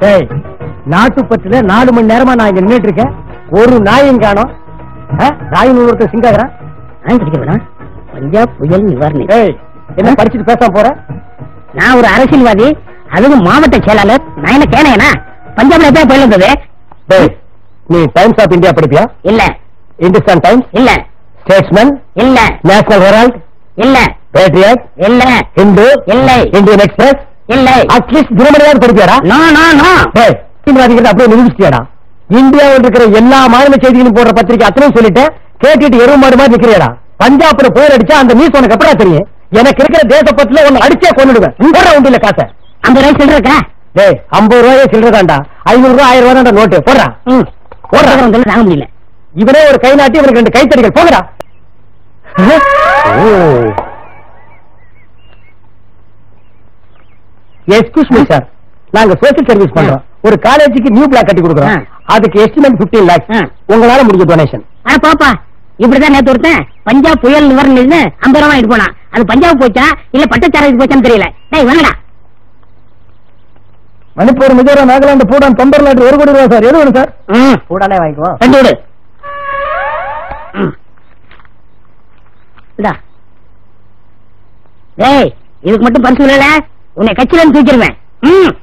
டேய் நாட்டுப்பத்துல நாலு மணி நேரமா நான் இங்க நின்னுட்டு இருக்கேன் ஒரு நாயும் காணோம் நாயின் ஒருத்தர் சிங்காகிறான் நான் கிடைக்கிறேன் பஞ்சாப் புயல் நிவாரணி டேய் என்ன படிச்சுட்டு பேசாம போற நான் ஒரு அரசியல்வாதி அதுவும் மாவட்ட செயலாளர் நான் என்ன கேனேனா பஞ்சாப்ல எப்ப புயல் வந்தது டேய் நீ டைம்ஸ் ஆஃப் இந்தியா படிப்பியா இல்ல இந்துஸ்தான் டைம்ஸ் இல்ல ஸ்டேட்ஸ்மேன் இல்ல நேஷனல் ஹெரால்ட் இல்ல பேட்ரியட் இல்ல ஹிந்து இல்லை இந்தியன் எக்ஸ்பிரஸ் இல்ல அட்லீஸ்ட் தினமணியாவது படிப்பியாடா நோ நோ நோ டேய் தீவிரவாதிகள் அப்படியே நிரூபிச்சிட்டியாடா இந்தியாவில் இருக்கிற எல்லா மாநில செய்திகளும் போடுற பத்திரிக்கை அத்தனையும் சொல்லிட்டேன் கேட்டுட்டு எருவு மாடு மாதிரி நிக்கிறியாடா பஞ்சாப்ல புயல் அடிச்சா அந்த நியூஸ் உனக்கு எப்படா தெரியும் எனக்கு இருக்கிற தேசப்பத்துல உன்னை அடிச்சே கொண்டுடுவேன் போடுற உண்டியில காசை அந்த ரேஸ் இருக்கா டேய் ஐம்பது ரூபாயே சில்லறதாண்டா ஐநூறு ரூபாய் ஆயிரம் ரூபாய் நோட்டு போடுறா ம் போடுறா வந்து தாங்க முடியல இவனே ஒரு கை நாட்டி இவனுக்கு ரெண்டு கைத்தடிகள் போங்கடா எக்ஸ்கூஸ் மீ சார் நாங்க சோசியல் சர்வீஸ் பண்றோம் ஒரு காலேஜுக்கு நியூ பிளாக் கட்டி கொடுக்குறோம் ஆ. அதுக்கு எஸ்டிமேட் 15 லேக்ஸ் ஆ. உங்களால முடிஞ்ச டொனேஷன் ஆ பாப்பா இப்படிதான் நேத்து ஒருத்தன் பஞ்சாப் புயல் நிவாரணம் ஐம்பது ரூபா வாங்கிட்டு போனான் அது பஞ்சாப் போச்சா இல்ல பட்டச்சாரத்துக்கு போச்சான்னு தெரியல டேய் வாங்கடா மணிப்பூர் மிசோரம் நாகாலாந்து பூடான் தொண்டர்லாட்டு ஒரு கோடி ரூபாய் சார் எது வேணும் சார் ம் பூடானே வாங்கிக்குவோம் ரெண்டு விடு ம். இந்தா டேய் இதுக்கு மட்டும் பரிசு இல்ல உன்னை கட்சியில இருந்து தூக்கிடுவேன் ம்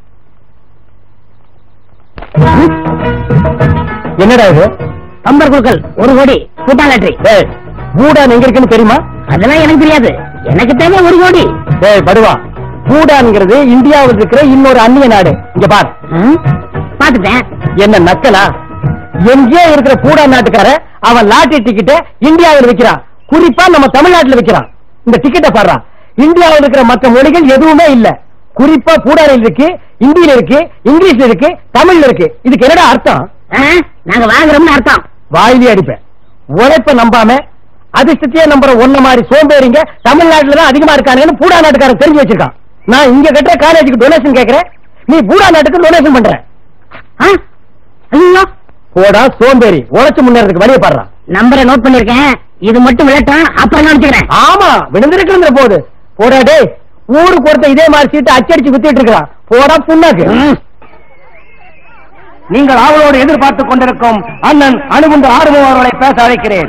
என்னடா இது கம்பர் குழுக்கள் ஒரு கோடி கூட்டா லாட்டரி டேய் பூடான் எங்க இருக்குன்னு தெரியுமா அதெல்லாம் எனக்கு தெரியாது எனக்கு தேவை ஒரு கோடி டேய் படுவா பூடான்ங்கிறது இந்தியாவில் இருக்கிற இன்னொரு அந்நிய நாடு இங்க பார் ம்? பாத்துட்டேன் என்ன நக்கலா எங்கேயோ இருக்கிற பூடான் நாட்டுக்கார அவன் லாட்டரி டிக்கெட்டை இந்தியாவில் விக்கிறான் குறிப்பா நம்ம தமிழ்நாட்டுல விக்கிறான் இந்த டிக்கெட்டை பாடுறா இந்தியாவில் இருக்கிற மற்ற மொழிகள் எதுவுமே இல்ல குறிப்பா பூடானில் இருக்கு இந்தியில இருக்கு இங்கிலீஷ்ல இருக்கு தமிழ்ல இருக்கு இதுக்கு என்னடா அர்த்தம் ஆ? நாங்க வாங்குறோம்னு அர்த்தம் வாயிலே அடிப்பேன் உழைப்ப நம்பாம அதிர்ஷ்டத்தையே நம்புற ஒன்ன மாதிரி சோம்பேறிங்க தமிழ்நாட்டுல தான் அதிகமா இருக்கானுங்கன்னு பூடா நாட்டுக்காரன் தெரிஞ்சு வச்சிருக்கான் நான் இங்க கட்டுற காலேஜுக்கு டொனேஷன் கேக்குறேன் நீ பூடா நாட்டுக்கு டொனேஷன் பண்ற ஆ? ஐயோ போடா சோம்பேறி உழைச்சு முன்னேறதுக்கு வழியை பாடுறான் நம்பரை நோட் பண்ணிருக்கேன் இது மட்டும் விளட்டும் அப்புறம் கவனிச்சுக்கிறேன் ஆமா விழுந்திருக்கிற போகுது போடா டேய் ஊருக்கு ஒருத்தன் இதே மாதிரி சீட்டு அச்சடிச்சு குத்திட்டு இருக்கான் போடா புண்ணாக்கு ம். நீங்கள் ஆவலோடு எதிர்பார்த்துக் கொண்டிருக்கும் அண்ணன் அணுகுண்டு ஆறுமுக அவர்களை பேச அழைக்கிறேன்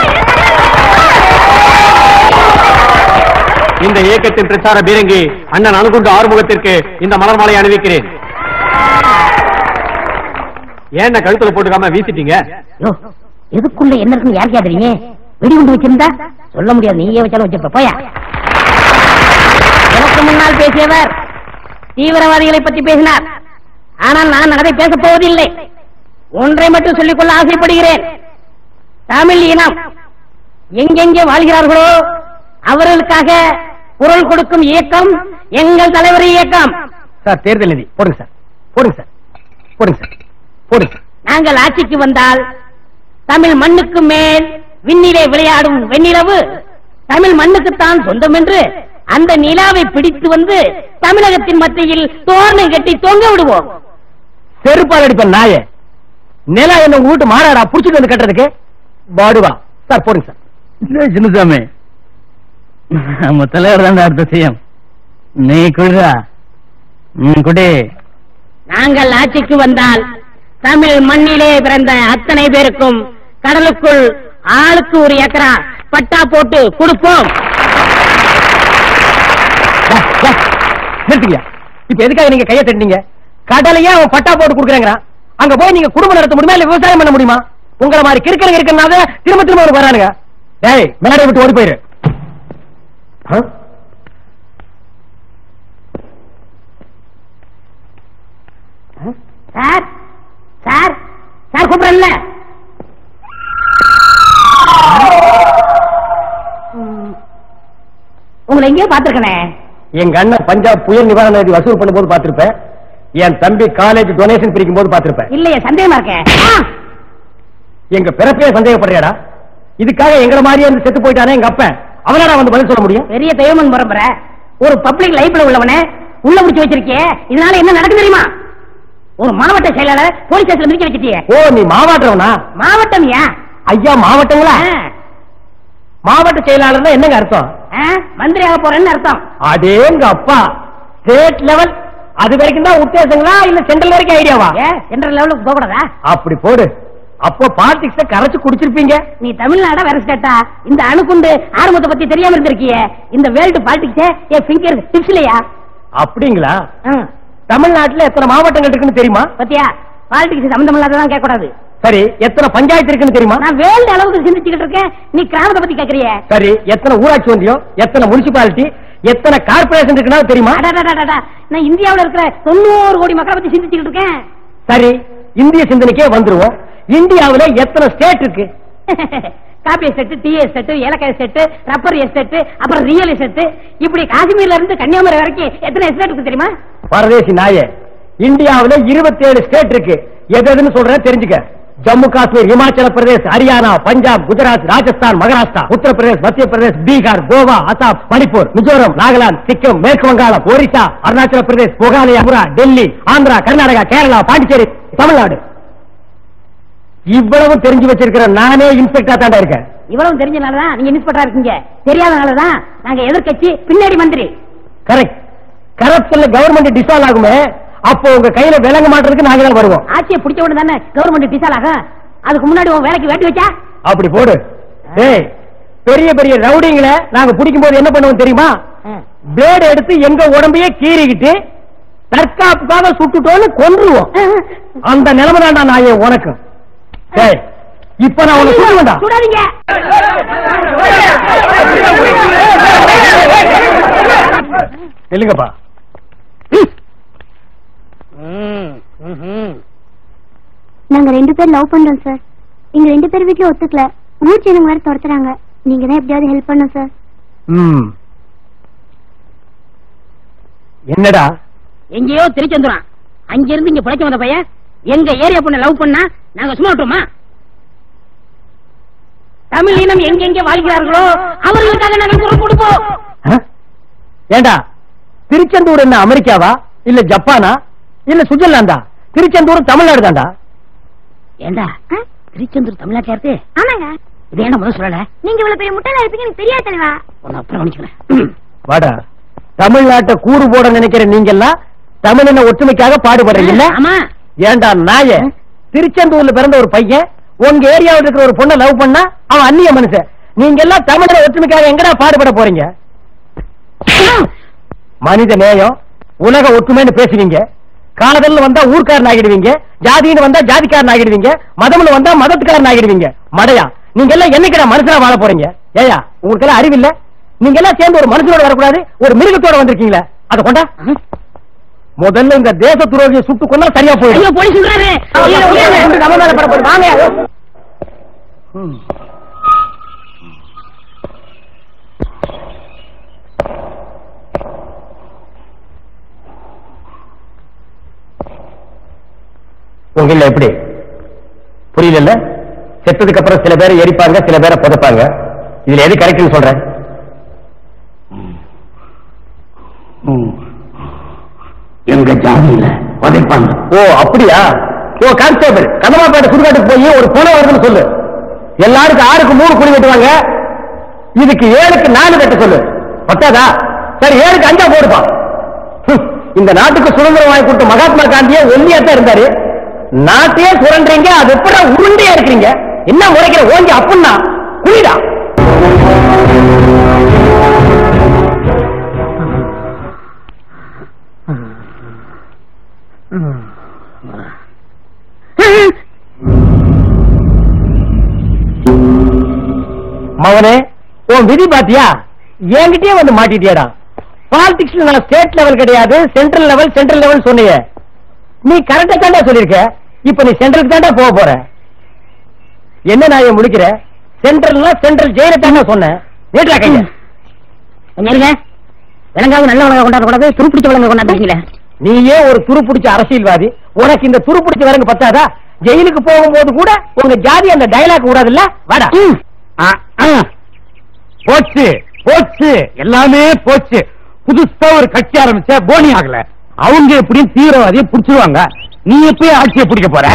இந்த இயக்கத்தின் பிரச்சார பீரங்கி அண்ணன் அணுகுண்டு ஆறுமுகத்திற்கு இந்த மலர் மாலை அணிவிக்கிறேன் ஏன்ன கழுத்துல போட்டுக்காம வீசிட்டீங்க யோ, எதுக்குள்ள என்ன இருக்குன்னு யார் கேக்குறீங்க வெடிகுண்டு வச்சிருந்தா சொல்ல முடியாது நீயே வச்சாலும் வச்சிருப்ப போயா எனக்கு முன்னால் பேசியவர் தீவிரவாதிகளை பற்றி பேசினார் ஆனால் நான் அதை பேசப் போவதில்லை ஒன்றை மட்டும் சொல்லிக்கொள்ள ஆசைப்படுகிறேன் தமிழ் இனம் எங்கெங்கே வாழ்கிறார்களோ அவர்களுக்காக குரல் கொடுக்கும் இயக்கம் எங்கள் தலைவர் இயக்கம் சார் தேர்தல் நிதி போடுங்க சார் போடுங்க சார் போடுங்க சார் போடுங்க சார் நாங்கள் ஆட்சிக்கு வந்தால் தமிழ் மண்ணுக்கு மேல் விண்ணிலே விளையாடும் வெண்ணிலவு தமிழ் மண்ணுக்குத்தான் சொந்தம் என்று அந்த நிலாவை பிடித்து வந்து தமிழகத்தின் மத்தியில் தோரணம் கட்டி தொங்க விடுவோம் செருப்பால் அடிப்பேன் நாய நிலா என்ன உங்க வீட்டு மாறாடா புடிச்சிட்டு வந்து கட்டுறதுக்கு பாடுவா சார் போடுங்க சார் சின்னசாமி நம்ம தலைவர் தான் அடுத்த செய்யும் நீ குழுதா ம் குட்டி நாங்கள் ஆட்சிக்கு வந்தால் தமிழ் மண்ணிலே பிறந்த அத்தனை பேருக்கும் கடலுக்குள் ஆளுக்கு ஒரு ஏக்கரா பட்டா போட்டு கொடுப்போம் டா, டா, நிறுத்துங்க இப்ப எதுக்காக நீங்க கையை தட்டினீங்க கடலையே அவன் பட்டா போட்டு கொடுக்குறேங்கிறான் அங்க போய் நீங்க குடும்பம் நடத்த முடியுமா இல்ல விவசாயம் பண்ண முடியுமா உங்கள மாதிரி கிறுக்கனுங்க இருக்கனால திரும்ப திரும்ப அவனுக்கு வரானுங்க டேய் மேடை விட்டு ஓடி போயிரு ஆ? சார் சார் சார் கூப்பிடல உங்களை எங்கேயோ பாத்துருக்கனே எங்க அண்ணன் பஞ்சாப் புயல் நிவாரண நிதி வசூல் பண்ணும்போது பார்த்திருப்பேன் என் தம்பி காலேஜ் டொனேஷன் பிரிக்கும் போது பார்த்திருப்பேன் இல்லையே சந்தேகமா இருக்கேன் ஆ! எங்க பிறப்பையே சந்தேகப்படுறியாடா இதுக்காக எங்கள மாதிரியே இருந்து செத்து போயிட்டானே எங்க அப்பன் அவனாடா வந்து பதில் சொல்ல முடியும் பெரிய தெய்வமன் பரம்பரை ஒரு பப்ளிக் லைஃப்ல உள்ளவனே உள்ள முடிச்சு வச்சிருக்கியே இதனால என்ன நடக்கு தெரியுமா ஒரு மாவட்ட செயலாளர் போலீஸ் ஸ்டேஷன்ல மிதிக்க வச்சிட்டியே ஓ நீ மாவட்டம்னா மாவட்டம் யா ஐயா மாவட்டங்களா ஆ, மாவட்ட செயலாளர்னா என்னங்க அர்த்தம் ஆ, மந்திரி ஆக போறேன்னு அர்த்தம் அதேங்க அப்பா ஸ்டேட் லெவல் அது வரைக்கும் தான் உத்தேசங்களா இல்ல சென்ட்ரல் வரைக்கும் ஐடியாவா ஏ சென்ட்ரல் லெவலுக்கு போக கூடாதா அப்படி போடு அப்போ பாலிடிக்ஸ கரைச்சு குடிச்சிருப்பீங்க நீ தமிழ்நாடா வேற ஸ்டேட்டா இந்த அணுகுண்டு ஆரம்பத்தை பத்தி தெரியாம இருந்திருக்கியே இந்த வேர்ல்டு பாலிடிக்ஸ் என் ஃபிங்கர் டிப்ஸ்லயா அப்படிங்களா தமிழ்நாட்டுல எத்தனை மாவட்டங்கள் இருக்குன்னு தெரியுமா பத்தியா பாலிடிக்ஸ் சம்பந்தம் இல்லாததான் கேட்க கூடாது சரி எத்தனை பஞ்சாயத்து இருக்குன்னு தெரியுமா நான் வேர்ல்டு அளவுக்கு சிந்திச்சுக்கிட்டு இருக்கேன் நீ கிராமத்தை பத்தி கேக்குறிய சரி எத்தனை ஊராட்சி ஒன்றியம் எத்தனை முனிசிபாலிட்டி எத்தனை கார்பரேஷன் இருக்குன்னா தெரியுமா அடடடடடா, நான் இந்தியாவுல இருக்கிற தொண்ணூறு கோடி மக்களை பத்தி சிந்திச்சுக்கிட்டு இருக்கேன் சரி இந்திய சிந்தனைக்கே வந்துருவோம் இந்தியாவுல எத்தனை ஸ்டேட் இருக்கு காபி எஸ்டேட் டீ எஸ்டேட் ஏலக்காய் எஸ்டேட் ரப்பர் எஸ்டேட் அப்புறம் ரியல் எஸ்டேட் இப்படி காஷ்மீர்ல இருந்து கன்னியாகுமரி வரைக்கும் எத்தனை எஸ்டேட் இருக்கு தெரியுமா பரதேசி நாயே இந்தியாவுல 27 ஸ்டேட் இருக்கு எது எதுன்னு சொல்றேன் தெரிஞ்சுக்க ஜம்மு காஷ்மீர் இமாச்சல பிரதேஷ் ஹரியானா பஞ்சாப் குஜராத் ராஜஸ்தான் மகாராஷ்டிரா உத்தரப்பிரதேஷ் மத்திய பிரதேஷ் பீகார் கோவா அசாம் மணிப்பூர் மிசோரம் நாகாலாந்து சிக்கிம் மேற்கு வங்காளம் ஒரிசா அருணாச்சல பிரதேஷ் புகாலியா புரா டெல்லி ஆந்திரா கர்நாடகா கேரளா பாண்டிச்சேரி தமிழ்நாடு இவ்வளவு தெரிஞ்சு வச்சிருக்கிற நானே இன்ஸ்பெக்டரா தாண்டா இருக்கேன் இவ்வளவு தெரிஞ்சனாலதான் நீங்க இன்ஸ்பெக்டரா இருக்கீங்க தெரியாதனாலதான் நாங்க எதிர்க்கட்சி பின்னாடி மந்திரி கரெக்ட் கரப்ஷன்ல கவர்மெண்ட் டிசால்வ் ஆகுமே அப்போ உங்க கையில விளங்க மாட்டதுக்கு நாங்க தான் வருவோம் ஆட்சியை பிடிச்ச உடனே தானே கவர்மெண்ட் டிசால் ஆகும் அதுக்கு முன்னாடி உன் வேலைக்கு வேட்டி வச்சா அப்படி போடு டேய் பெரிய பெரிய ரவுடிங்களை நாங்க பிடிக்கும் போது என்ன பண்ணுவோம் தெரியுமா பிளேடு எடுத்து எங்க உடம்பையே கீறிக்கிட்டு தற்காப்புக்காக சுட்டுட்டோன்னு கொன்றுவோம் அந்த நிலைமை தான்டா நான் என் உனக்கு டேய் இப்ப நான் உனக்கு சுடுவேன்டா சுடாதீங்க இல்லைங்கப்பா நாங்க ரெண்டு பேர் லவ் பண்றோம் சார் எங்க ரெண்டு பேர் வீட்லயும் ஒத்துக்கல ஊர் ஜனங்க வேற துரத்துறாங்க நீங்க தான் எப்படியாவது ஹெல்ப் பண்ணும் சார் ம் என்னடா எங்கேயோ திருச்செந்துறான் அங்க இருந்து இங்க பிழைக்க வந்த பையன் எங்க ஏரியா பொண்ணை லவ் பண்ணா நாங்க சும்மா விட்டுருமா தமிழ் இனம் எங்கெங்க வாழ்கிறார்களோ அவர்களுக்காக நாங்கள் குரல் கொடுப்போம் ஆ? ஏண்டா திருச்செந்தூர் என்ன அமெரிக்காவா இல்ல ஜப்பானா இல்ல சுவிட்சர்லாந்தா திருச்செந்தூர் தமிழ்நாடு தான்டா ஏண்டா ஆ? திருச்செந்தூர் தமிழ்நாட்டில இருக்கு ஆமாங்க இது ஏன்டா முதல் சொல்லல நீங்க இவ்வளவு பெரிய முட்டாளா இருப்பீங்க எனக்கு தெரியாது தலைவா உன்னை அப்புறம் கவனிச்சுக்கிறேன் வாடா தமிழ்நாட்டை கூறு போட நினைக்கிற நீங்க எல்லாம் தமிழின ஒற்றுமைக்காக பாடுபடுறீங்கல்ல ஆமா ஏண்டா நாய திருச்செந்தூர்ல பிறந்த ஒரு பையன் உங்க ஏரியாவில் இருக்கிற ஒரு பொண்ணை லவ் பண்ணா அவன் அந்நிய மனுஷன் நீங்க எல்லாம் தமிழின ஒற்றுமைக்காக எங்கடா பாடுபட போறீங்க மனித நேயம் உலக ஒற்றுமைன்னு பேசுவீங்க காதல்னு வந்தா ஊர்க்காரன் ஆகிடுவீங்க ஜாதின்னு வந்தா ஜாதிக்காரன் ஆகிடுவீங்க மதம்னு வந்தா மதத்துக்காரன் ஆகிடுவீங்க மடையா நீங்க எல்லாம் என்னைக்குடா மனுஷனா வாழ போறீங்க ஏயா உங்களுக்கு எல்லாம் அறிவில்ல நீங்க எல்லாம் சேர்ந்து ஒரு மனுஷனோட வரக்கூடாது ஒரு மிருகத்தோட வந்திருக்கீங்களே அதை கொண்டா முதல்ல இந்த தேச துரோகியை சுட்டு கொண்டா சரியா ஐயோ போயிடும் போலீஸ் சொல்றாரு ஐயோ, ஐயோ, நம்ம மேல பரப்போது. வாங்க. உங்கள எப்படி புரியல செத்ததுக்கு அப்புறம் சில பேரை எரிப்பாங்க சில பேரை புதைப்பாங்க இதுல எது கரெக்ட்னு சொல்றேன் எங்க ஜாதியில உதைப்பாங்க ஓ அப்படியா ஓ கான்ஸ்டேபிள் கதமாப்பேட்டை சுடுகாட்டுக்கு போய் ஒரு பூனை வருதுன்னு சொல்லு எல்லாருக்கும் ஆறுக்கு மூணு குழி வெட்டுவாங்க இதுக்கு ஏழுக்கு நாலு கட்ட சொல்லு பத்தாதா சரி ஏழுக்கு அஞ்சா போடுப்பா ஹம், இந்த நாட்டுக்கு சுதந்திரம் வாங்கி கொடுத்த மகாத்மா காந்தியே ஒல்லியா தான் இருந்தாரு நாட்டையே சுரண்டுறீங்க அது எப்படி உருண்டையா இருக்கிறீங்க என்ன முறைக்கிற ஓஞ்சி அப்புன்னா குழிடா மவனே உன் விதி பாத்தியா என்கிட்டயே வந்து மாட்டிட்டியாடா பாலிடிக்ஸ்ல நான் ஸ்டேட் லெவல் கிடையாது சென்ட்ரல் லெவல் சென்ட்ரல் லெவல் சொன்னீங்க நீ கரெக்டா தாண்டா சொல்லிருக்க இப்ப நீ சென்ட்ரலுக்கு தாண்டா போக போற என்ன நான் ஏன் முடிக்கிற சென்ட்ரல்னா சென்ட்ரல் ஜெயில தாண்டா சொன்னேன் நீட்டா கைய கொஞ்சம் இருங்க விலங்காவது நல்ல விலங்கா கொண்டாட கூடாது துருப்பிடிச்ச விலங்க கொண்டாடுறீங்களே நீயே ஒரு துருப்பிடிச்ச அரசியல்வாதி உனக்கு இந்த துருப்பிடிச்ச வரங்க பத்தாதா ஜெயிலுக்கு போகும்போது கூட உங்க ஜாதி அந்த டயலாக் கூடாதுல்ல வாடா ஆ, ஆ. போச்சு போச்சு எல்லாமே போச்சு புதுசா ஒரு கட்சி ஆரம்பிச்ச போனி ஆகல அவங்க எப்படியும் தீவிரவாதியை புடிச்சிருவாங்க நீ எப்பயும் ஆட்சியை பிடிக்க போற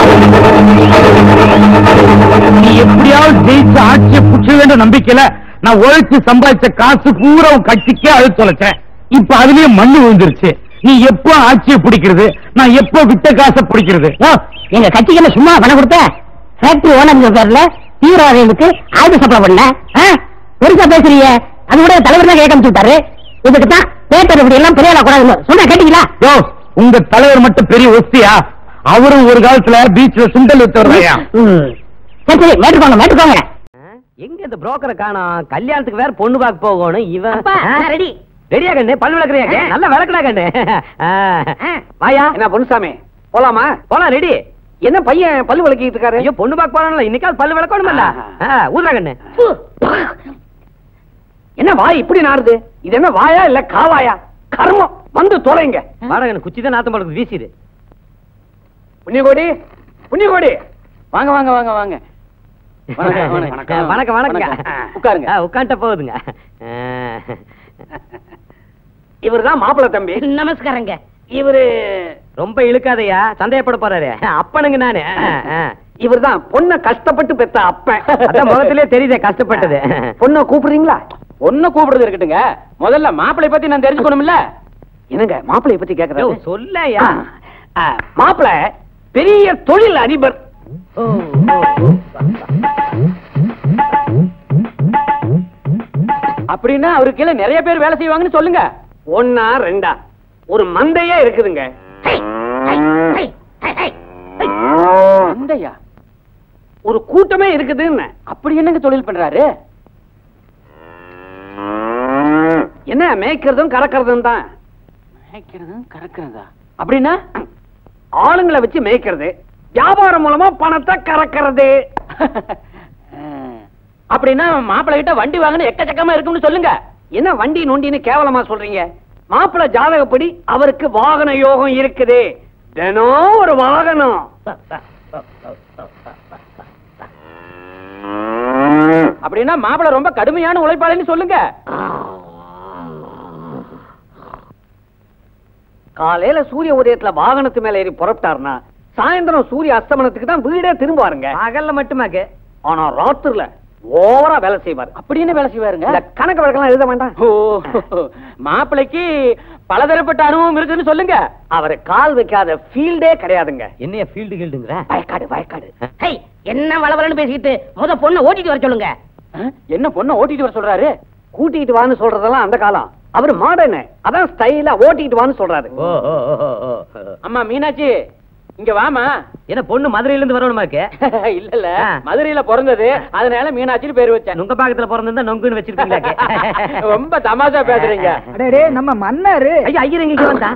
நீ எப்படியாவது ஜெயிச்சு ஆட்சியை பிடிச்சிருவேன்ற நம்பிக்கையில நான் உழைச்சு சம்பாதிச்ச காசு பூரா உன் கட்சிக்கே அழுத்து தொலைச்சேன் இப்ப அதுலயே மண்ணு விழுந்துருச்சு நீ எப்போ ஆட்சியை பிடிக்கிறது நான் எப்போ விட்ட காசை பிடிக்கிறது யோ, எங்க கட்சிக்கு என்ன சும்மா பணம் கொடுத்த ஃபேக்டரி ஓனர் பேர்ல தீவிரவாதிகளுக்கு ஆயுத சப்ளை பண்ண ஆ? பெருசா பேசுறீங்க அது கூட தலைவர் தான் கேட்க விட்டாரு இதுக்கு தான் பேப்பர் இப்படி எல்லாம் பெரிய கூடாது சொன்னா கேட்டீங்களா யோ உங்க தலைவர் மட்டும் பெரிய ஒஸ்தியா அவரும் ஒரு காலத்துல பீச்ல சுண்டல் வித்தவரையா ம். சரி சரி மேட்டுக்கோங்க மேட்டுக்கோங்க எங்க இந்த புரோக்கரை காணோம் கல்யாணத்துக்கு வேற பொண்ணு பார்க்க போகணும் இவன் அப்பா ரெடி ரெடியா கண்ணு பல் விளக்குறியா ஆ. நல்ல விளக்குடா கண்ணு ஆ. ஆ. வாயா என்ன பொன்னுசாமி போலாமா போலாம் ரெடி என்ன பையன் பல்லு விளக்கிட்டு இருக்காரு ஐயோ பொண்ணு பார்க்க போறான்ல இன்னைக்காவது பல்லு விளக்கணும்ல ஆஹா. ஊதுறா கண்ணு என்ன வாய் இப்படி நாறுது இது என்ன வாயா இல்ல காவாயா கர்மம் வந்து தொலைங்க வாடா கண்ணு குச்சி தான் நாத்தம் பழக்குது வீசிடு புண்ணியகோடி புண்ணியகோடி வாங்க வாங்க வாங்க வாங்க வணக்கம், வணக்கம். வணக்கம் வணக்கங்க வணக்கம். உட்காருங்க. ஆ, உட்கார்ந்துட்ட போகுதுங்க ஆ. இவர்தான் மாப்பிள்ளை தம்பி நமஸ்காரங்க இவரு ரொம்ப இழுக்காதயா சந்தேகப்பட போறாரு அப்பனுங்க நானு ஆ, ஆ. இவர்தான் பொண்ண கஷ்டப்பட்டு பெத்த அப்பன் அதான் முகத்திலே தெரியுதே கஷ்டப்பட்டது பொண்ண கூப்பிடுறீங்களா பொண்ண கூப்பிடுறது இருக்கட்டுங்க முதல்ல மாப்பிளை பத்தி நான் தெரிஞ்சுக்கணும்ல என்னங்க மாப்பிளைய பத்தி யோ, கேக்குறேன் சொல்லையா மாப்பிள பெரிய தொழில் அதிபர் அப்படின்னா அவருக்கு கீழே நிறைய பேர் வேலை செய்வாங்கன்னு சொல்லுங்க ஒன்னா ரெண்டா ஒரு மந்தையே இருக்குதுங்க மந்தையா ஒரு கூட்டமே இருக்குதுன்னு அப்படி என்னங்க தொழில் பண்றாரு என்ன மேய்க்கிறதும் கறக்கிறதும் தான் மேய்க்கிறதும் கறக்கிறதா அப்படின்னா ஆளுங்களை வச்சு மேய்க்கிறது வியாபாரம் மூலமா பணத்தை கறக்கிறது அப்படின்னா மாப்பிள்ளை கிட்ட வண்டி வாங்கணும் எக்கச்சக்கமா இருக்கும்னு சொல்லுங்க என்ன வண்டி நொண்டின்னு கேவலமா சொல்றீங்க மாப்பிள்ளை ஜாதகப்படி அவருக்கு வாகன யோகம் இருக்குது தினம் ஒரு வாகனம் அப்படின்னா மாப்பிள்ளை ரொம்ப கடுமையான உழைப்பாளின்னு சொல்லுங்க காலையில சூரிய உதயத்துல வாகனத்து மேல ஏறி புறப்பட்டாருன்னா சாயந்தரம் சூரிய அஸ்தமனத்துக்கு தான் வீடே திரும்புவாருங்க பகல்ல மட்டுமாக்கு ஆனா ராத்திரில ஓவரா வேலை செய்வார் அப்படி என்ன வேலை செய்வாருங்க இந்த கணக்கு வழக்கெல்லாம் எழுத வேண்டாம் ஓ மாப்பிளைக்கு பலதரப்பட்ட அனுபவம் இருக்குன்னு சொல்லுங்க அவர் கால் வைக்காத ஃபீல்டே கிடையாதுங்க என்னைய ஃபீல்டு கீல்டுங்கிற வயக்காடு வயக்காடு ஹை, என்ன வளவலன்னு பேசிக்கிட்டு முத பொண்ணை ஓட்டிட்டு வர சொல்லுங்க அஹ், என்ன பொண்ண ஓட்டிட்டு வர சொல்றாரு கூட்டிட்டு வான்னு சொல்றதெல்லாம் அந்த காலம் அவர் மாடர்னு அதான் ஸ்டைலா ஓட்டிட்டு வான்னு சொல்றாரு ஓ ஓ ஓ, ஓ, ஓ. அம்மா மீனாட்சி இங்க வாமா என்ன பொண்ணு மதுரையில இருந்து வரணுமாக்கு இல்ல இல்ல ஆ. மதுரையில பிறந்தது அதனால மீனாட்சின்னு பேர் வச்சேன் நுங்க பாக்கத்துல பிறந்திருந்தா நொங்குன்னு வச்சிருப்பீங்களா ரொம்ப தமாஷா பேசுறீங்க அடே நம்ம மன்னாரு ஐயா ஐயர் எங்க வந்தா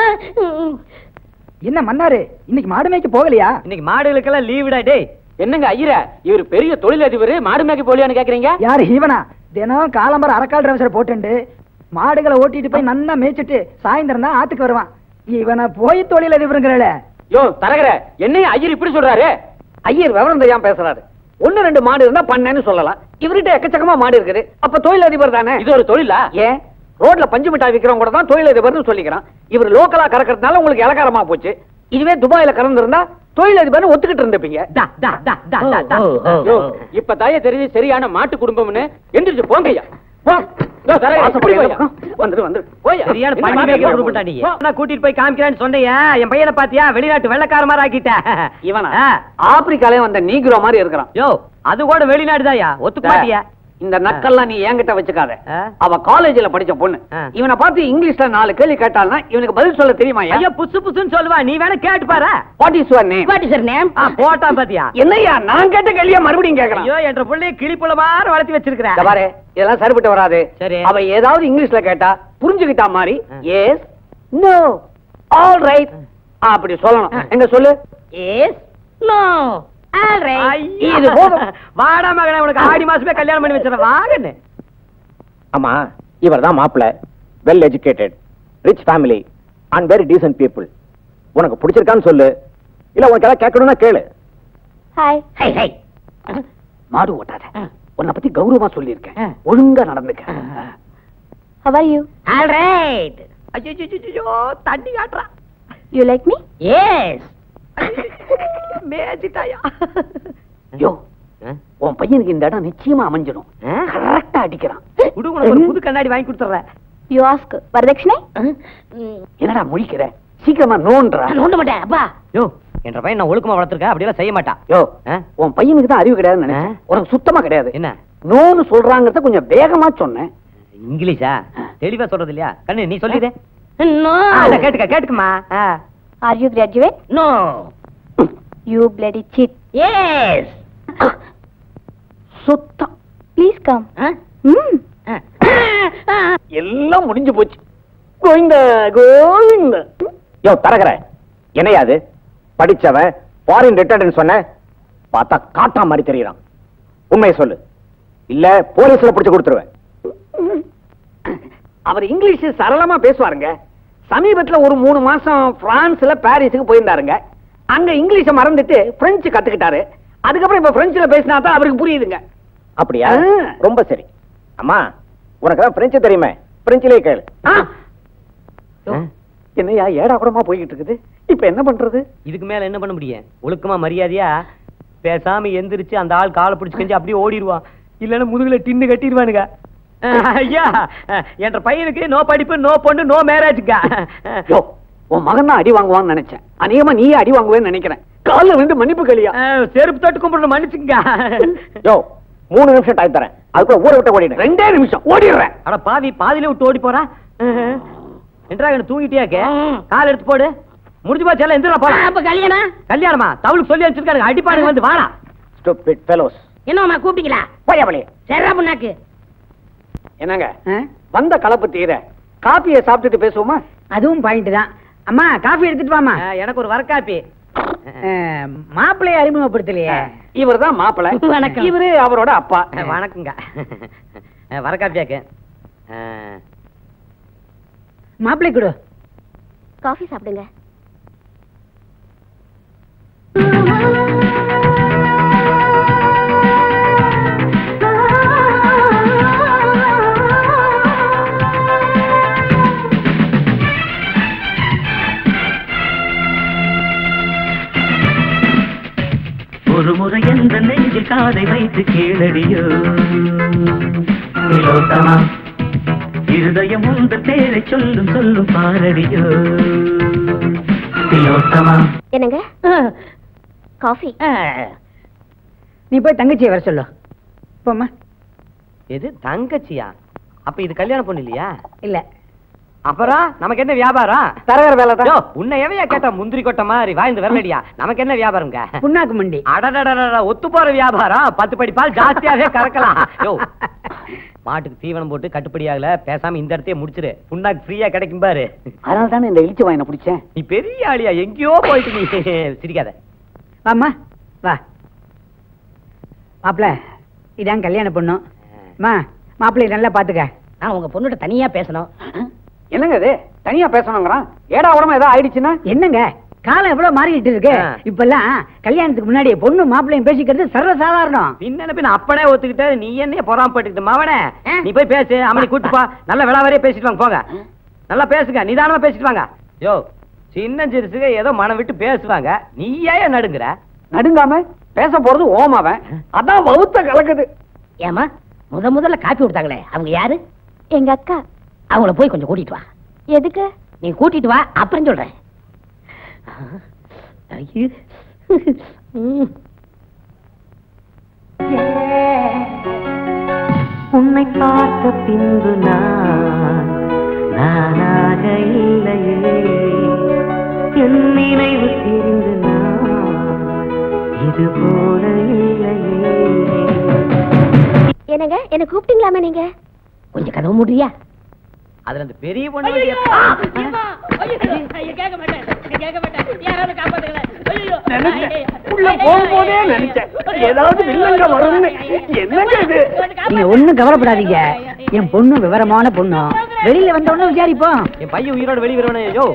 என்ன மன்னாரு இன்னைக்கு மாடு மேய்க்க போகலையா இன்னைக்கு மாடுகளுக்கெல்லாம் லீவுடா டேய் என்னங்க ஐயர இவர் பெரிய தொழிலதிபர் மாடு மேய்க்க போலியான்னு கேக்குறீங்க யாரு இவனா தினம் காலம்பரம் அரக்கால் டிரைவர் போட்டுண்டு மாடுகளை ஓட்டிட்டு போய் நன்னா மேய்ச்சிட்டு சாயந்தரம் தான் ஆத்துக்கு வருவான் இவனை போய் தொழில் அதிபருங்கிறல யோ தரகர என்னைய ஐயர் இப்படி சொல்றாரு ஐயர் விவரம் தெரியாம பேசுறாரு ஒண்ணு ரெண்டு மாடு இருந்தா பண்ணேன்னு சொல்லலாம் இவர்கிட்ட எக்கச்சக்கமா மாடு இருக்குது அப்ப தொழிலதிபர் தானே இது ஒரு தொழிலா ஏன் ரோட்ல பஞ்சு மிட்டாய் விக்கிறவங்க கூட தான் தொழிலதிபர்னு சொல்லிக்கிறான் இவர் லோக்கலா கறக்கறதுனால உங்களுக்கு இலக்காரமா போச்சு இதுவே துபாயில கறந்திருந்தா தொழிலதிபர்னு ஒத்துக்கிட்டு இருந்திருப்பீங்க டா டா டா டா டா டா யோ, இப்ப தாய தெரிஞ்சு சரியான மாட்டு குடும்பம்னு எந்திரிச்சு போங்கய்யா போ. யோ, தரகரே, இப்படி போய்யா. வந்துரு வந்துரு போய்யா. சரியான என்ன பண்ணி மாடு மேய்க்கிற மேய்க்க உருப்பட்டா நீ போ. நான் கூட்டிட்டு போய் காமிக்கிறேன்னு சொன்னையா என் பையனை பாத்தியா வெளிநாட்டு வெள்ளக்கார மாதிரி ஆக்கிட்ட இவனா ஆ. ஆப்பிரிக்காலே வந்த நீக்ரோ மாதிரி இருக்கிறான் யோ அது கூட வெளிநாடு தாயா ஒத்துக்க மாட்டியா இந்த நக்கல்லாம் நீ என்கிட்ட வச்சுக்காத ஆ. அவ காலேஜ்ல படிச்ச பொண்ணு ஆ. இவனை பார்த்து இங்கிலீஷ்ல நாலு கேள்வி கேட்டால்னா இவனுக்கு பதில் சொல்ல தெரியுமா ஐயா புசு புசுன்னு சொல்லுவா நீ வேணா கேட்டு பாரு what is your name what is your name ஆ, போட்டா பாத்தியா என்னய்யா நான் கேட்ட கேள்வியா மறுபடியும் கேக்குறான் ஐயோ என்ற பிள்ளைய கிளிப்புல மாதிரி வளர்த்தி இத வச்சிருக்கிறேன் பாரு இதெல்லாம் சரிப்பட்டு வராது சரி. அவ ஏதாவது இங்கிலீஷ்ல கேட்டா புரிஞ்சுக்கிட்டா மாதிரி ஆ. எஸ் நோ ஆல் ரைட் அப்படி சொல்லணும் எங்க சொல்லு எஸ் நோ ஆல் ரைட் இது போதும். வாடா மகனே உனக்கு ஆடி மாசமே கல்யாணம் பண்ணி வச்சிடறேன் வாங்கன்னு ஆமா இவர் தான் மாப்பிள்ள well educated rich family and very decent people உனக்கு பிடிச்சிருக்கான்னு சொல்லு இல்ல உனக்கு ஏதாவது கேட்கணும்னா கேளு ஹாய் ஹை ஹை மாடு ஓட்டாத உன்னை பத்தி கௌரவமா சொல்லியிருக்கேன் ஒழுங்கா நடந்துக்க how are you all right ஐயோ தண்ணி காட்டுறா யூ லைக் மீ எஸ் மேஜிட்டாயா யோ உன் பையனுக்கு இந்த இடம் நிச்சயமா அமைஞ்சிடும் கரெக்டா அடிக்கிறான் குடு உனக்கு ஒரு புது கண்ணாடி வாங்கி கொடுத்துறேன் யூ ஆஸ்க் வரதட்சணை என்னடா முழிக்கிற சீக்கிரமா நோன்றா நோண்ட மாட்டேன் அப்பா யோ என்ற பையன் நான் ஒழுக்கமா வளர்த்துருக்கேன் அப்படியெல்லாம் செய்ய மாட்டான் யோ ஆ? உன் பையனுக்கு தான் அறிவு கிடையாதுன்னு நினைச்சேன் ஆ? உனக்கு சுத்தமா கிடையாது என்ன நோன்னு சொல்றாங்கறத கொஞ்சம் வேகமா சொன்னேன் இங்கிலீஷா தெளிவா சொல்றது இல்லையா கண்ணு நீ சொல்லிடு நோ கேட்டுக்க கேட்டுக்குமா ஆ. Are you graduate no you bloody shit yes சுத்தம் ப்ளீஸ் கம் ம் எல்லாம் முடிஞ்சு போச்சு கோவிந்த கோவிந்த யோ தரகர என்னையா அது படிச்சவன் ஃபாரின் ரிட்டர்ன் சொன்ன பார்த்தா காட்டா மாதிரி தெரியறான் உண்மையை சொல்லு இல்ல போலீஸ்ல பிடிச்சு கொடுத்துருவேன் அவர் இங்கிலீஷ் சரளமா பேசுவாருங்க சமீபத்துல ஒரு மூணு மாசம் பிரான்ஸ்ல பாரிஸுக்கு போயிருந்தாருங்க அங்க இங்கிலீஷ மறந்துட்டு பிரெஞ்சு கத்துக்கிட்டாரு அதுக்கப்புறம் இப்ப பிரெஞ்சுல பேசினா தான் அவருக்கு புரியுதுங்க அப்படியா ஆ. ரொம்ப சரி அம்மா உனக்கு தான் பிரெஞ்சு தெரியுமே பிரெஞ்சிலே கேளு ஆ, ஆ? என்னய்யா ஏடா கூடமா போய்கிட்டு இருக்குது இப்ப என்ன பண்றது இதுக்கு மேல என்ன பண்ண முடியும் ஒழுக்கமா மரியாதையா பேசாம எந்திரிச்சு அந்த ஆள் காலை பிடிச்சு கஞ்சி அப்படியே ஓடிடுவான் இல்லன்னா முதுகுல டின்னு கட்டிடுவானுங்க அஹ், ஐயா அஹ், என்ற பையனுக்கு நோ படிப்பு நோ பொண்ணு நோ மேரேஜ்க்கா யோ உன் மகன் தான் அடி வாங்குவான்னு நினைச்சேன் அநேகமா நீயே அடி வாங்குவேன்னு நினைக்கிறேன் கால்ல விழுந்து மன்னிப்பு கலியா செருப்பு தொட்டு கும்பிடணும் மன்னிச்சுங்க யோ மூணு நிமிஷம் டைம் தரேன் அதுக்குள்ள ஊரை விட்டு ஓடிடு ரெண்டே நிமிஷம் ஓடிடுறேன் அட பாவி பாதியில விட்டு ஓடி போறா என்றா என்ன தூங்கிட்டியாக்க கால் எடுத்து போடு முடிஞ்சு போச்சு எல்லாம் எந்திரா போலாம் அப்ப கல்யாணம் கல்யாணமா தவளுக்கு சொல்லி வச்சிருக்காங்க அடிப்பாடுங்க வந்து வாடா ஸ்டூபிட் ஃபெலோஸ் என்னம்மா கூப்பிட்டீங்களா போயாமலே சரிடா புண்ணாக்கு என்னங்க வந்த கலப்பு தீர காப்பியை சாப்பிட்டுட்டு பேசுவோமா அதுவும் பாயிண்ட் தான் அம்மா காஃபி எடுத்துட்டு வாமா அஹ், எனக்கு ஒரு வரக்காப்பி மாப்பிள்ளைய அறிமுகப்படுத்தலையே இவர் தான் மாப்பிளை வணக்கம். இவரு அவரோட அப்பா அஹ், வணக்கங்க அஹ், வரக்காப்பியாக்கு அஹ், மாப்பிள்ளை கொடு காஃபி சாப்பிடுங்க ஒரு முறை எந்த நெஞ்சில் காதை வைத்து கேளடியோ திலோத்தமா இருதயம் உந்த பேரை சொல்லும் சொல்லும் பாரடியோ திலோத்தமா என்னங்க காஃபி நீ போய் தங்கச்சியை வர சொல்லு போம்மா எது தங்கச்சியா அப்ப இது கல்யாணம் பொண்ணு இல்லையா இல்ல அப்புறம் நமக்கு என்ன வியாபாரம் தரகர் வேலை யோ, உன்னை எவையா கேட்டா முந்திரி கொட்ட மாதிரி வாய்ந்து வரலடியா நமக்கு என்ன வியாபாரம்ங்க புண்ணாக்கு மண்டி அடடடடட ஒத்து போற வியாபாரம் பத்து படி பால் ஜாஸ்தியாவே கறக்கலாம் யோ மாட்டுக்கு தீவனம் போட்டு கட்டுப்படி ஆகல பேசாம இந்த இடத்தையே முடிச்சிரு புண்ணாக்கு ஃப்ரீயா கிடைக்கும் பாரு அதனால தானே இந்த இழிச்சு வாயினை பிடிச்சேன் நீ பெரிய ஆளியா எங்கேயோ போயிட்டு நீ சிரிக்காத வாம்மா வா மாப்பிள்ள இதான் கல்யாண பொண்ணு அம்மா மாப்பிள்ளைய நல்லா பாத்துக்க நான் உங்க பொண்ணுகிட்ட தனியா பேசணும் என்னங்க இது தனியா பேசணுங்கிறான் ஏடா உடம்பு ஏதோ ஆயிடுச்சுன்னா என்னங்க காலம் எவ்வளவு மாறிக்கிட்டு இருக்கு ஆ. இப்பெல்லாம் கல்யாணத்துக்கு முன்னாடி பொண்ணு மாப்பிள்ளையும் பேசிக்கிறது சர்வசாதாரணம் பின்ன பின்ன அப்பனே ஒத்துக்கிட்ட நீ என்ன பொறாமப்பட்டுக்கிட்டு மவனே நீ போய் பேசு அம்மனி கூட்டு போ நல்ல விளாவரே பேசிட்டு வாங்க போங்க நல்லா பேசுங்க நிதானமா பேசிட்டு வாங்க யோ சின்ன சிறுசுக ஏதோ மனம் விட்டு பேசுவாங்க நீ ஏன் நடுங்குற நடுங்காம பேச போறது ஓமாவன் அதான் வவுத்த கலக்குது ஏமா முத முதல்ல காப்பி கொடுத்தாங்களே அவங்க யாரு எங்க அக்கா அவங்கள போய் கொஞ்சம் கூட்டிட்டு வா எதுக்கு நீ கூட்டிட்டு வா அப்புறம் சொல்றேன் ஐயோ. ம். உன்னை பார்த்த பின்பு நான் நானாக இல்லையே என் நினைவு தெரிந்து நான் இது போல இல்லையே என்னங்க என்ன கூப்பிட்டீங்களாமே நீங்க கொஞ்சம் கதவு முடியா அதுல அந்த பெரிய பொண்ணு வந்து எப்ப- உள்ள போகும்போதே நினைச்சேன் ஏதாவது வில்லங்க வரும்னு என்னங்க இது நீங்க ஒண்ணும் கவலைப்படாதீங்க என் பொண்ணு விவரமான பொண்ணு வெளியில வந்த உடனே விசாரிப்போம் என் பையன் உயிரோட வெளியே வருவானே யோ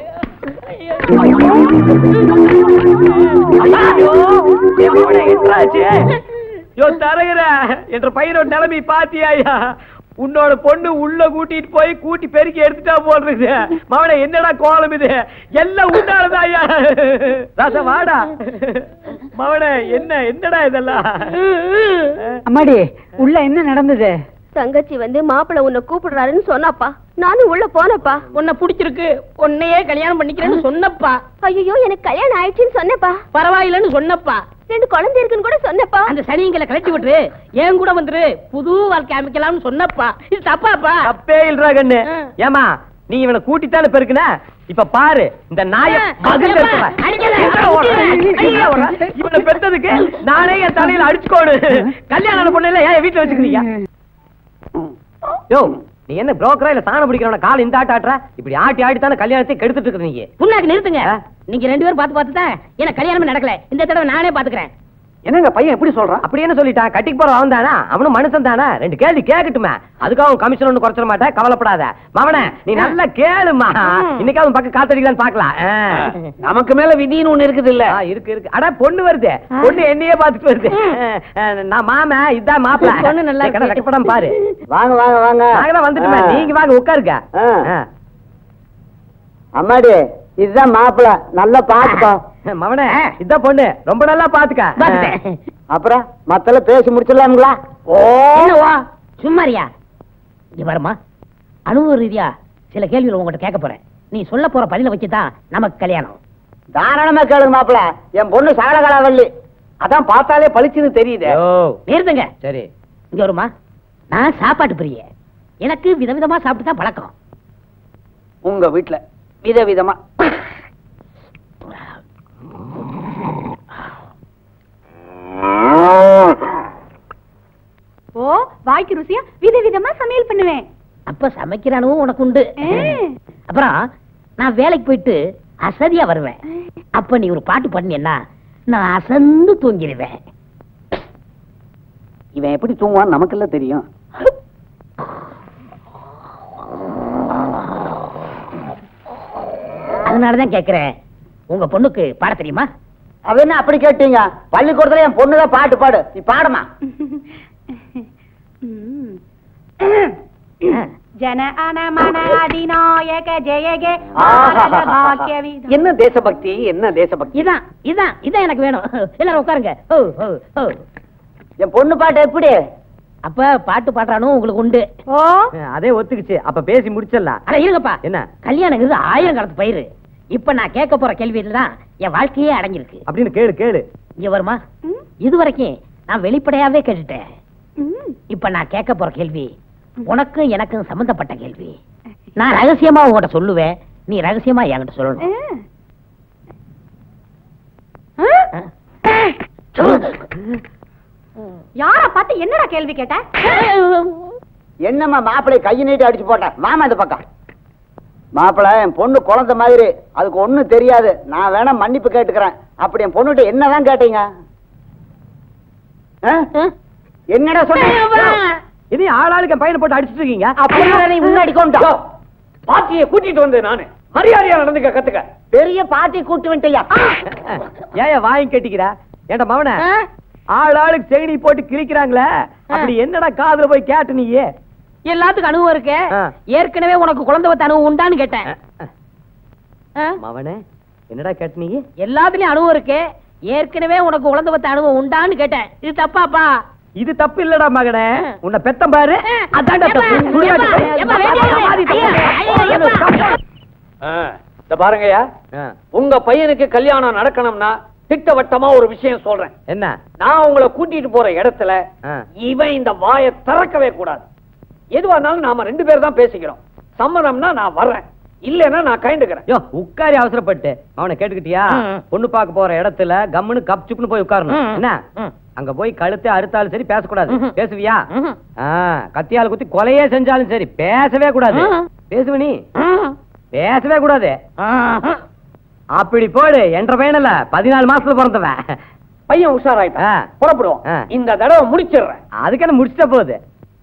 யோ தரகுற என்ற பையனோட நிலைமை பாத்தியாயா உன்னோட பொண்ணு உள்ள கூட்டிட்டு போய் கூட்டி பெருக்கி எடுத்துட்டா போடுறது மவனே என்னடா கோலம் இது எல்லாம் உண்டானதாயா ராசா வாடா மவனே என்ன என்னடா இதெல்லாம் அம்மாடி உள்ள என்ன நடந்தது தங்கச்சி வந்து மாப்பிள்ளை உன்னை கூப்பிடுறாருன்னு சொன்னாப்பா நானும் உள்ள போனப்பா உன்னை பிடிச்சிருக்கு உன்னையே கல்யாணம் பண்ணிக்கிறேன்னு சொன்னப்பா ஐயோ எனக்கு கல்யாணம் ஆயிடுச்சுன்னு சொன்னப்பா பரவாயில்லைன்னு சொன்னப்பா ரெண்டு குழந்தை இருக்குன்னு கூட சொன்னப்பா அந்த சனிங்களை கலட்டி விட்டுரு என் கூட வந்துரு புது வாழ்க்கை அமைக்கலாம்னு சொன்னப்பா இது தப்பாப்பா தப்பே இல்லடா கண்ணு ஆ. ஏமா நீ இவனை கூட்டித்தானே பெருக்குன இப்ப பாரு இந்த நாய ஆ, பகுந்து ஏப்பா, இருக்கிறவன். அடிக்கல, எங்கடா ஓடுற? எங்கடா ஓடுற? இவனை பெத்ததுக்கு நானே என் தலையில அடிச்சுக்கோடு கல்யாணம் பொண்ணு இல்ல ஏன் வீட்டுல வச்சுக்கிறீங்க யோ நீ என்ன புரோக்கரா இல்ல சாணம் பிடிக்கிறவன கால் இந்த ஆட்ட ஆட்டுற இப்படி ஆட்டி ஆட்டி தானே கல்யாணத்தை கெடுத்துட்டு இருக்க நீங்க புண்ணாக்கு நிறுத்துங்க ஆ? நீங்க ரெண்டு பேரும் பார்த்து பார்த்து தான் எனக்கு கல்யாணமே நடக்கல இந்த தடவை நானே பாத்துக்கிறேன் என்னங்க பையன் எப்படி சொல்றான் அப்படி என்ன சொல்லிட்டான் கட்டிக்கு போற அவன் தானே அவனும் மனுஷன் தானே ரெண்டு கேள்வி கேட்கட்டுமே அதுக்காக அவன் கமிஷன் ஒண்ணு குறைச்சிட மாட்டேன் கவலைப்படாத மவனே நீ நல்லா கேளுமா இன்னைக்கு அவன் பக்கம் காத்தடிக்கலான்னு பாக்கலாம் நமக்கு மேல விதின்னு ஒண்ணு இருக்குது இல்ல இருக்கு இருக்கு அட பொண்ணு வருது பொண்ணு என்னையே பாத்துட்டு வருது அஹ், நான் மாம இதான் மாப்பிள பொண்ணு நல்லா இருக்கு. வெக்கப்படம் பாரு வாங்க வாங்க வாங்க நாங்க தான் வந்துட்டுமே நீங்க வாங்க உட்காருங்க ஆ. அஹ். அம்மாடி இதுதான் மாப்பிள நல்லா பாத்துக்கோ மவனே இதான் பொண்ணு ரொம்ப நல்லா பாத்துக்க பாத்துட்டேன் அப்புறம் மத்தெல்லாம் பேசி முடிச்சிடலாம்ங்களா என்னவா சும்மாரியா இங்க வருமா அனுபவ ரீதியா சில கேள்விகள் உங்ககிட்ட கேட்க போறேன் நீ சொல்ல போற பதில வச்சுதான் நமக்கு கல்யாணம் தாராளமா கேளுங்க மாப்பிள என் பொண்ணு சகலகலாவல்லி அதான் பார்த்தாலே பளிச்சுன்னு தெரியுது யோ, நிறுத்துங்க சரி இங்க வருமா நான் சாப்பாட்டு பிரிய எனக்கு விதவிதமா சாப்பிட்டு தான் பழக்கம் உங்க வீட்டுல விதவிதமா ஓ வாய்க்கு ருசியா விதவிதமா சமையல் பண்ணுவேன் அப்ப சமைக்கிற அனுபவம் உனக்கு உண்டு அப்புறம் நான் வேலைக்கு போயிட்டு அசதியா வருவேன் அப்ப நீ ஒரு பாட்டு பண்ணியன்னா நான் அசந்து தூங்கிடுவேன் இவன் எப்படி தூங்குவான்னு நமக்கு எல்லாம் தெரியும் அதனாலதான் கேக்குறேன் உங்க பொண்ணுக்கு பாட தெரியுமா அது என்ன அப்படி கேட்டீங்க பள்ளிக்கூடத்துல என் பொண்ணுதான் பாட்டு பாடு நீ பாடுமா ஜன அனமன அதிநாயக ஜெயகே என்ன தேசபக்தி என்ன தேசபக்தி இதான் இதான் இதான் எனக்கு வேணும் எல்லாரும் உட்காருங்க ஓ ஓ ஓ என் பொண்ணு பாட்டு எப்படி அப்ப பாட்டு பாடுறானு உங்களுக்கு உண்டு ஓ அஹ், அதே ஒத்துக்குச்சு அப்ப பேசி முடிச்சிடலாம் அட இருங்கப்பா என்ன கல்யாணங்கிறது ஆயிரம் காலத்து பயிர் இப்ப நான் கேட்க போற கேள்வியில தான் என் வாழ்க்கையே அடங்கியிருக்கு அப்படின்னு கேளு கேளு இங்க வருமா இது வரைக்கும் நான் வெளிப்படையாவே கேட்டுட்டேன் இப்ப நான் கேட்க போற கேள்வி உனக்கும் எனக்கும் சம்பந்தப்பட்ட கேள்வி நான் ரகசியமா உங்ககிட்ட சொல்லுவேன் நீ ரகசியமா என்கிட்ட சொல்லணும் யார பார்த்து என்னடா கேள்வி கேட்ட என்னம்மா மாப்பிள்ளை கையை நீட்டி அடிச்சு போட்டேன் மாமா இந்த பக்கம் மாப்பிள்ளை என் பொண்ணு குழந்தை மாதிரி அதுக்கு ஒண்ணும் தெரியாது நான் வேணா மன்னிப்பு கேட்டுக்கிறேன் அப்படி என் பொண்ணுகிட்ட என்னதான் கேட்டீங்க ஆ? என்னடா சொன்ன இது ஆளாளுக்கு என் பையனை போட்டு அடிச்சிட்டு இருக்கீங்க அப்படியே நீ முன்னாடி கொண்டு வா. பாட்டியை கூட்டிட்டு வந்தேன் நானு மரியாதையா நடந்துக்க கத்துக்க பெரிய பாட்டி கூட்டு வந்துட்டியா ஏன் வாங்கி கட்டிக்கிற ஏன்டா மவன ஆள் ஆளுக்கு செகடி போட்டு கிழிக்கிறாங்களே அப்படி என்னடா காதுல போய் கேட்ட நீயே எல்லாத்துக்கும் அனுபவம் இருக்கு ஆ. ஏற்கனவே உனக்கு குழந்தை வத்த அனுபவம் உண்டான்னு கேட்டேன் ஆ? மவனே என்னடா கேட்ட நீ எல்லாத்துலயும் அனுபவம் இருக்கு ஏற்கனவே உனக்கு குழந்தை வத்த அனுபவம் உண்டான்னு கேட்டேன் இது தப்பாப்பா இது தப்பு இல்லடா மகனே உன்னை பெத்தம் பாரு ஆ. அதான்டா ஏப்பா, தப்பு சுடுகாட்டு ஏப்பா, போய் ஏப்பா, வேண்டிய இல்லை. சமாதி ஐயா, ஐயா, ஏப்பா. இந்த பாருங்கய்யா ஆ, உங்க பையனுக்கு கல்யாணம் நடக்கணும்னா திட்டவட்டமா ஒரு விஷயம் சொல்றேன் என்ன நான் உங்களை கூட்டிட்டு போற இடத்துல ஆ. இவன் இந்த வாயை திறக்கவே கூடாது எதுவா இருந்தாலும் நாம ரெண்டு பேர் தான் பேசிக்கிறோம் சம்மதம்னா நான் வர்றேன் இல்லைன்னா நான் கைண்டுக்கிறேன் யோ உட்காரி அவசரப்பட்டு அவனை கேட்டுக்கிட்டியா ம். பொண்ணு பார்க்க போற இடத்துல கம்முன்னு கப் சுப்புன்னு போய் உட்காரணும் ம். என்ன ம். அங்க போய் கழுத்தை அறுத்தாலும் சரி பேசக்கூடாது ம்ஹும். பேசுவியா ம்ஹும். ஆ, கத்தியால குத்தி கொலையே செஞ்சாலும் சரி பேசவே கூடாது ம். பேசுவ நீ ம். பேசவே கூடாது ஆஹா. அப்படி போடு என்ற பையனல்ல பதினாலு மாசத்துல பிறந்தவன் பையன் உஷாராயிட்டான் ஆ. புறப்படுவோம் ஆ. இந்த தடவை முடிச்சிடுறேன் அதுக்கு என்ன முடிச்சிட்ட போகுது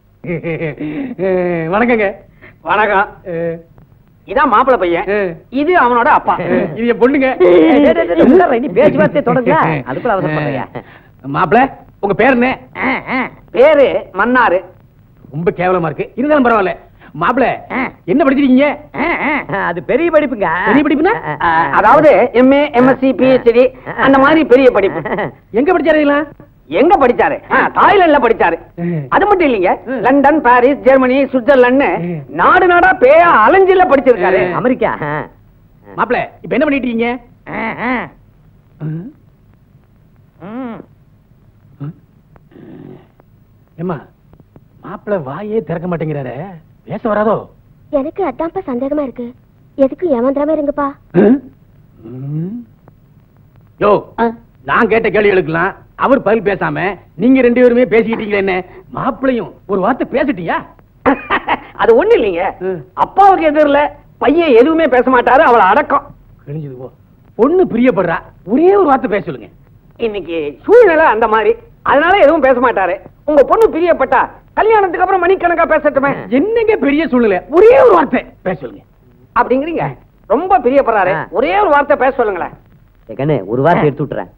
வணக்கங்க வணக்கம் இதான் மாப்பிளை பையன் இது அவனோட அப்பா இது என் பொண்ணுங்க டேய், டேய், டேய், டேய், உட்கார்றா, இனி பேச்சுவார்த்தை தொடங்க அதுக்குள்ள அவசரப்படுறியா மாப்பிள உங்க பேர் என்ன ஆ, ஆ. பேரு மன்னாரு ரொம்ப கேவலமா இருக்கு இருந்தாலும் பரவாயில்ல மாப்பிள ஆ. என்ன படிச்சிருக்கீங்க ஆ, ஆ. அது பெரிய படிப்புங்க பெரிய படிப்புனா? அதாவது எம்ஏ எம்எஸ்சி பிஹெச்டி அந்த மாதிரி பெரிய படிப்பு எங்க படிச்சாருங்களா எங்க படிச்சாரு ஆ, தாய்லாந்துல படிச்சாரு அது மட்டும் இல்லைங்க லண்டன் பாரிஸ் ஜெர்மனி சுவிட்சர்லாந்து நாடு நாடா பேயா அலைஞ்சில படிச்சிருக்காரு அமெரிக்கா மாப்பிள இப்ப என்ன பண்ணிட்டு இருக்கீங்க ஏமா மாப்பிள வாயே திறக்க மாட்டேங்கிறாரு பேச வராதோ எனக்கு அதான்ப்பா சந்தேகமா இருக்கு எதுக்கு ஏமாந்திராம இருங்கப்பா யோ நான் கேட்ட கேள்விகளுக்கெல்லாம் அவர் பதில் பேசாம நீங்க ரெண்டு பேருமே பேசிக்கிட்டீங்களே என்ன மாப்பிளையும் ஒரு வார்த்தை பேசிட்டியா அது ஒண்ணு இல்லைங்க அப்பாவுக்கு எதிரில பையன் எதுவுமே பேச மாட்டாரு அவளை அடக்கம் கிழிஞ்சது போ பொண்ணு பிரியப்படுறா ஒரே ஒரு வார்த்தை பேச சொல்லுங்க இன்னைக்கு சூழ்நிலை அந்த மாதிரி அதனால எதுவும் பேச மாட்டாரு உங்க பொண்ணு பிரியப்பட்டா கல்யாணத்துக்கு அப்புறம் மணிக்கணக்கா பேசட்டுமே என்னங்க பெரிய சூழ்நிலை ஒரே ஒரு வார்த்தை பேச சொல்லுங்க அப்படிங்கிறீங்க ரொம்ப பிரியப்படுறாரு ஒரே ஒரு வார்த்தை பேச சொல்லுங்களேன் கண்ணு ஒரு வார்த்தை எடுத்து விட்டுறேன்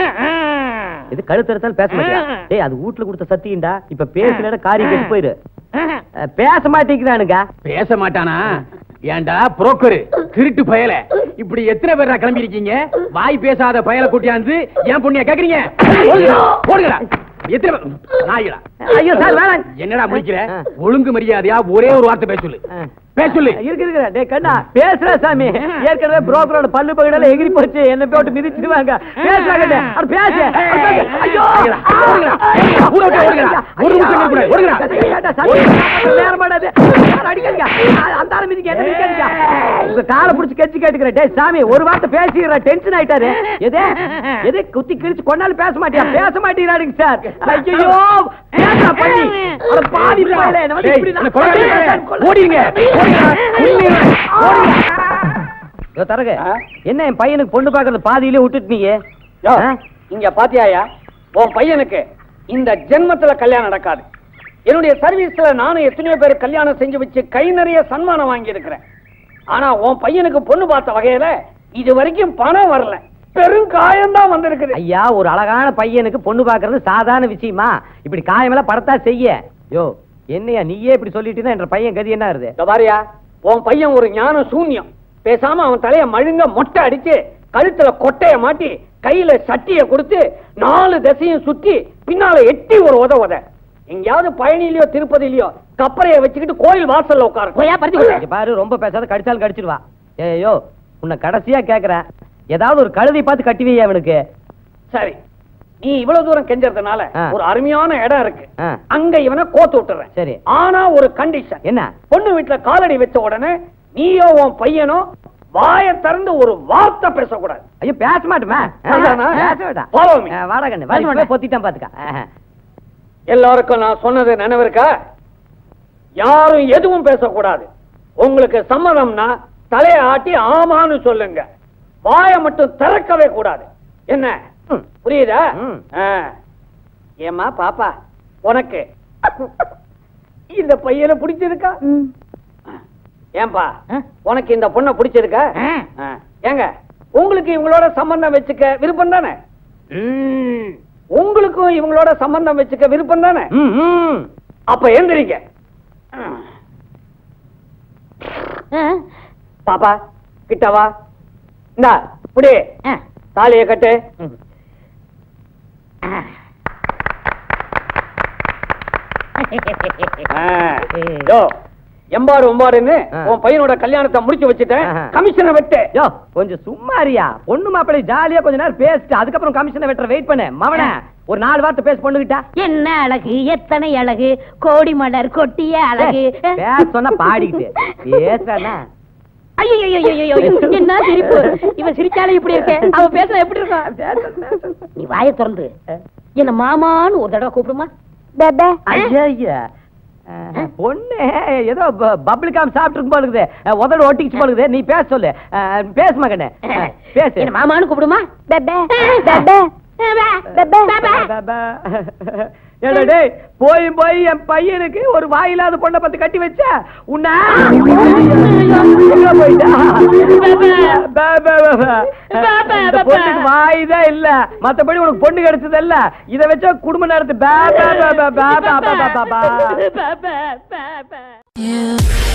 இது கழுத்து எடுத்தாலும் பேச மாட்டியா டேய் அது வீட்டுல கொடுத்த சத்தியம்டா இப்ப பேசலடா காரியம் கெட்டு போயிரு அஹ், பேச மாட்டேங்கிறானுங்க பேச மாட்டானா ஏன்டா புரோக்கர் திருட்டு பயல இப்படி எத்தனை பேர் கிளம்பி இருக்கீங்க வாய் பேசாத பயல கூட்டியாந்து ஏன் பொண்ணிய கேக்குறீங்க ஓடுங்கடா, ஓடுங்கடா எத்தனை பேர் நாய்களா ஐயோ சார் வேணாம் என்னடா முடிக்கிற ஒழுங்கு மரியாதையா ஒரே ஒரு வார்த்தை பேச சொல்லு பேச சொல்லு இருக்கு இருக்கு டேய் கண்ணா பேசுற சாமி ஏற்கனவே புரோக்கரோட பல்லு பகடல எகிரி போச்சு என்ன போட்டு மிதிச்சிடுவாங்க பேசுறாங்க அட பேசு அட பேசு. ஐயோ ஓடுங்கடா, ஓடுங்கடா, ஊரை விட்டு ஓடுங்கடா. ஒரு நிமிஷம் நிக்க கூடாது, ஓடுங்கடா. நேரம் பண்ணாது யார் அடிக்காதீங்க அந்த ஆளு மிதிக்க என்ன மிதிக்காதீங்க உங்க காலை புடிச்சு கெஞ்சி கேட்டுக்கிறேன் டேய் சாமி ஒரு வார்த்தை பேசிடுற டென்ஷன் ஆயிட்டாரு எது எது குத்தி கிழிச்சு கொண்டாலும் பேச மாட்டியா பேச மாட்டேங்கிறாருங்க சார் ஐயோ பேசுறா பண்ணி அட பாதி பயலே என்ன வந்து டேய், இப்படி என்ன கொலை ஓடிடுங்க ஓடுங்கடா, கொன்னுடுறேன். இதோ தரக என்ன என் பையனுக்கு பொண்ணு பாக்குறது பாதியிலே விட்டுட்டு நீங்க யோ, இங்க பாத்தியாயா உன் பையனுக்கு இந்த ஜென்மத்துல கல்யாணம் நடக்காது என்னுடைய சர்வீஸ்ல நானும் எத்தனையோ பேர் கல்யாணம் செஞ்சு வச்சு கை நிறைய சன்மானம் வாங்கி இருக்கிறேன் ஆனா உன் பையனுக்கு பொண்ணு பார்த்த வகையில இது வரைக்கும் பணம் வரல பெரும் காயம்தான் வந்திருக்குது ஐயா ஒரு அழகான பையனுக்கு பொண்ணு பாக்குறது சாதாரண விஷயமா இப்படி காயமெல்லாம் படத்தா செய்ய யோ என்னையா நீயே இப்படி சொல்லிட்டீங்கன்னா என்ற பையன் கதி என்ன ஆகுது இதோ பாரியா உன் பையன் ஒரு ஞான சூன்யம் பேசாம அவன் தலைய மழுங்க மொட்டை அடிச்சு கழுத்துல கொட்டைய மாட்டி கையில சட்டிய கொடுத்து நாலு திசையும் சுத்தி பின்னால எட்டி ஒரு உத உத எங்கேயாவது பழனிலயோ திருப்பதிலயோ கப்பறைய வச்சுக்கிட்டு கோயில் வாசல்ல உட்காரு போயா பறிச்சு இங்க பாரு ரொம்ப பேசாத கடிச்சாலும் கடிச்சிடுவா ஏயோ உன்னை கடைசியா கேக்குறேன் ஏதாவது ஒரு கழுதை பார்த்து கட்டி வையா அவனுக்கு சரி நீ இவ்வளவு தூரம் கெஞ்சறதுனால ஆ. ஒரு அருமையான இடம் இருக்கு ஆ. அங்க இவனை கோத்து விட்டுறேன் சரி ஆனா ஒரு கண்டிஷன் என்ன பொண்ணு வீட்டுல காலடி வச்ச உடனே நீயோ உன் பையனோ வாயை திறந்து ஒரு வார்த்தை பேசக்கூடாது ஐயோ பேச மாட்டோமா அதானா? பேச வேண்டாம் Follow me. வாடா கண்ணு பேச மாட்டேன். பொத்திட்டான் பாத்துக்க ஆஹா. எல்லாருக்கும் நான் சொன்னது நினைவு இருக்கா யாரும் எதுவும் பேசக்கூடாது உங்களுக்கு சம்மதம்னா தலையை ஆட்டி ஆமான்னு சொல்லுங்க வாயை மட்டும் திறக்கவே கூடாது என்ன ம். புரியுதா ம். ஆ. ஏம்மா பாப்பா உனக்கு இந்த பையனை பிடிச்சிருக்கா ஏன்பா உனக்கு இந்த பொண்ணை பிடிச்சிருக்கா ஆ. ஏங்க உங்களுக்கு இவங்களோட சம்பந்தம் வச்சுக்க விருப்பம் தானே உங்களுக்கும் இவங்களோட சம்பந்தம் வச்சுக்க விருப்பம் தானே ம், ம். அப்ப எந்திரிங்க பாப்பா கிட்ட வா இந்தா புடி தாலிய கட்டு ஆ. யோ, எம்பாடு ஒம்பாடுன்னு ஆ. உன் பையனோட கல்யாணத்தை முடிச்சு வச்சுட்டேன் ஆஹா. கமிஷனை வெட்டு யோ கொஞ்சம் சும்மாரியா பொண்ணு மாப்பிள்ளை ஜாலியா கொஞ்ச நேரம் பேசிட்டு அதுக்கப்புறம் கமிஷனை வெட்டுற வெயிட் பண்ணு மவன ஒரு நாலு வார்த்தை பேச பொண்ணுகிட்டா என்ன அழகு எத்தனை அழகு கோடி மலர் கொட்டிய அழகு பேச சொன்னா பாடிக்கிட்டு பேசுறானா ஐயோ என்ன சிரிப்பு இவன் சிரிச்சாலே இப்படி இருக்கே அவ பேசுற எப்படி இருக்கும் நீ வாயை திறந்து என்ன மாமான்னு ஒரு தடவை கூப்பிடுமா பெபே ஐயா பொண்ணு ஏதோ பபிள் காம் சாப்பிட்டு இருக்கும் போல இருக்குது அஹ், உதடு ஒட்டிக்கிச்சு போல இருக்குது நீ பேச சொல்லு அஹ், பேசு மகனே அஹ், பேசு என்ன மாமான்னு கூப்பிடுமா பெபே பெபே பெபே ஏடா டேய் போய் போய் என் பையனுக்கு ஒரு வாயில்லாத பொண்ணை பத்தி கட்டி வச்ச உன்ன எங்க போயிட்டா பே, பே, பே, பே. இந்த பொண்ணுக்கு வாய் தான் இல்ல மத்தபடி உனக்கு பொண்ணு கிடைச்சது இல்ல இத வச்சா குடும்ப நடத்து பே, பே, பே, பே, பே, பே, பே, பே, பே, பே. பே, பே, பே, பே. You